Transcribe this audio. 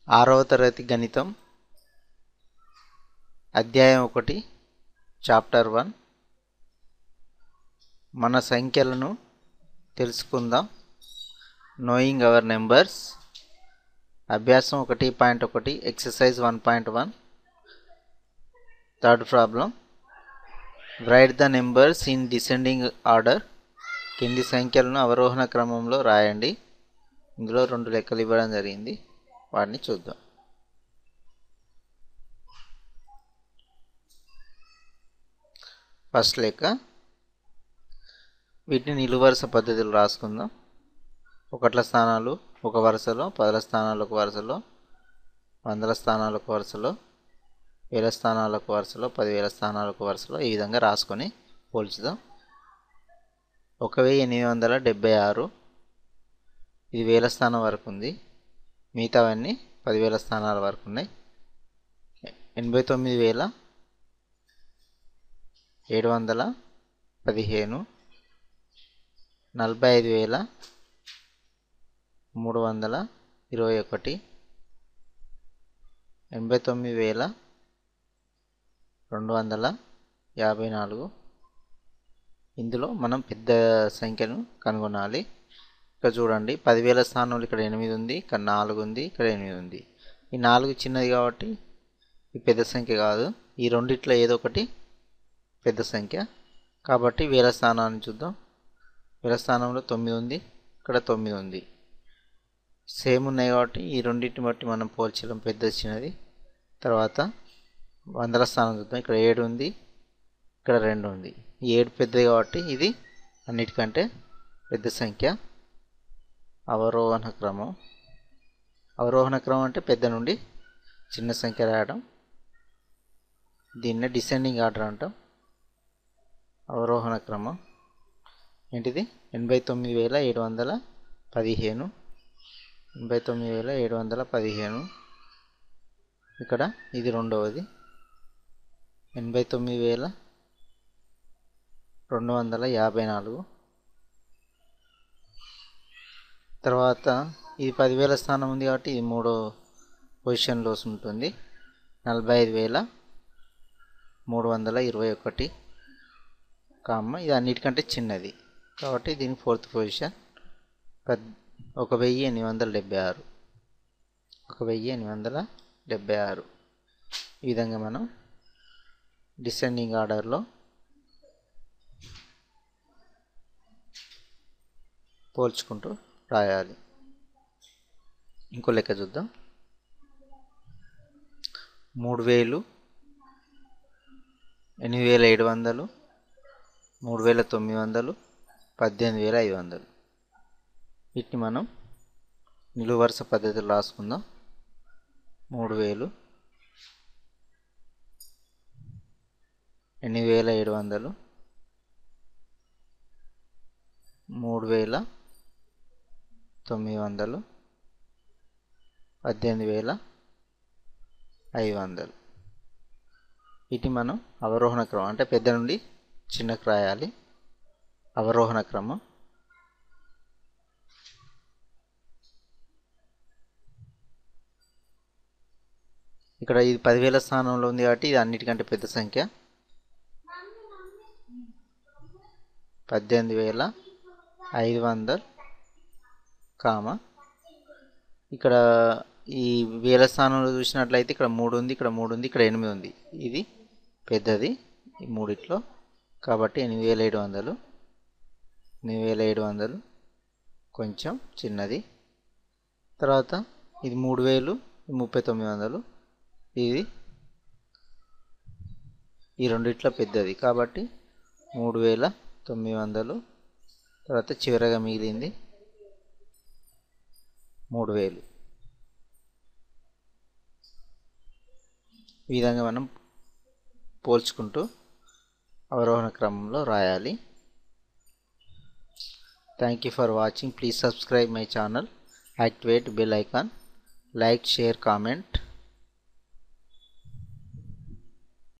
ఆరవ తరగతి గణితం అధ్యాయం ఒకటి చాప్టర్ వన్ మన సంఖ్యలను తెలుసుకుందాం నోయింగ్ అవర్ నెంబర్స్ అభ్యాసం ఒకటి పాయింట్ ఒకటి exercise one point one third problem write the numbers in descending order కింది సంఖ్యలను అవరోహణ క్రమంలో రాయండి ఇందులో రెండు లెక్కలు ఇవ్వడం జరిగింది వాటిని చూద్దాం ఫస్ట్ లెక్క వీటిని నిలువు వరుస పద్ధతిలో రాసుకుందాం ఒకట్ల స్థానాలు ఒక వరుసలో పదుల స్థానాలు ఒక వరుసలో వందల స్థానాలు ఒక వరుసలో వేల స్థానాలు ఒక వరుసలో పదివేల స్థానాలు ఒక వరుసలో ఈ విధంగా రాసుకొని పోల్చుదాం ఒక వెయ్యి ఎనిమిది వందల డెబ్బై ఆరు ఇది వేల స్థానం వరకు ఉంది మిగతావన్నీ పదివేల స్థానాల వరకు ఉన్నాయి ఎనభై తొమ్మిది వేల ఏడు వందల పదిహేను నలభై ఐదు వేల మూడు వందల ఇరవై ఒకటి ఎనభై తొమ్మిది వేల రెండు వందల యాభై నాలుగు ఇందులో మనం పెద్ద సంఖ్యను కనుగొనాలి ఇక్కడ చూడండి పదివేల స్థానంలో ఇక్కడ ఎనిమిది ఉంది ఇక్కడ నాలుగు ఉంది ఇక్కడ ఎనిమిది ఉంది ఈ నాలుగు చిన్నది కాబట్టి ఈ పెద్ద సంఖ్య కాదు ఈ రెండిట్లో ఏదో ఒకటి పెద్ద సంఖ్య కాబట్టి వేల స్థానాన్ని చూద్దాం వేల స్థానంలో తొమ్మిది ఉంది ఇక్కడ తొమ్మిది ఉంది సేమ్ ఉన్నాయి కాబట్టి ఈ రెండింటిని బట్టి మనం పోల్చడం పెద్ద చిన్నది తర్వాత వందల స్థానం చూద్దాం ఇక్కడ ఏడు ఉంది ఇక్కడ రెండు ఉంది ఈ ఏడు పెద్దది కాబట్టి ఇది అన్నిటికంటే పెద్ద సంఖ్య అవరోహణ క్రమం అవరోహణ క్రమం అంటే పెద్ద నుండి చిన్న సంఖ్య రాయడం దీన్నే డిసెండింగ్ ఆర్డర్ అంటాం అవరోహణ క్రమం ఏంటిది ఎనభై తొమ్మిది వేల ఏడు వందల పదిహేను ఎనభై తొమ్మిది వేల ఏడు వందల పదిహేను ఇక్కడ ఇది రెండవది ఎనభై తొమ్మిది వేల రెండు వందల యాభై నాలుగు తర్వాత ఇది పదివేల స్థానం ఉంది కాబట్టి ఇది మూడో పొజిషన్లో ఉంటుంది నలభై ఐదు వేల మూడు వందల ఇరవై ఒకటి కామ ఇది అన్నిటికంటే చిన్నది కాబట్టి దీని ఫోర్త్ పొజిషన్ పెద్ద ఒక వెయ్యి ఎనిమిది వందల డెబ్బై ఆరు ఒక వెయ్యి ఎనిమిది వందల డెబ్బై ఆరు ఈ విధంగా మనం డిసెండింగ్ ఆర్డర్లో పోల్చుకుంటూ రాయాలి ఇంకో లెక్క చూద్దాం మూడు వేలు ఎనిమిది వేల ఏడు వందలు మూడు వేల తొమ్మిది వందలు పద్దెనిమిది వేల ఐదు వందలు వీటిని మనం నిలువు వరుస పద్ధతిలో రాసుకుందాం మూడు వేలు ఎనిమిది వేల ఏడు వందలు మూడు వేల తొమ్మిది వందలు పద్దెనిమిది వేల ఐదు వందలు వీటి మనం అవరోహణ క్రమం అంటే పెద్ద నుండి చిన్నకు రాయాలి అవరోహణ క్రమం ఇక్కడ ఇది పదివేల స్థానంలో ఉంది కాబట్టి ఇది అన్నిటికంటే పెద్ద సంఖ్య పద్దెనిమిది వేల ఐదు వందలు కామ ఇక్కడ ఈ వేల స్థానంలో చూసినట్లయితే ఇక్కడ మూడు ఉంది ఇక్కడ మూడు ఉంది ఇక్కడ ఎనిమిది ఉంది ఇది పెద్దది ఈ మూడిట్లో కాబట్టి ఎనిమిది వేల ఏడు వందలు ఎనిమిది వేల ఏడు వందలు కొంచెం చిన్నది తర్వాత ఇది మూడు వేలు ముప్పై తొమ్మిది వందలు ఇది ఈ రెండిట్లో పెద్దది కాబట్టి మూడు వేల తొమ్మిది వందలు తర్వాత చివరగా మిగిలింది మూడు వేలు ఈ విధంగా మనం పోల్చుకుంటూ అవరోహణ క్రమంలో రాయాలి thank you for watching please subscribe my channel activate bell icon like share comment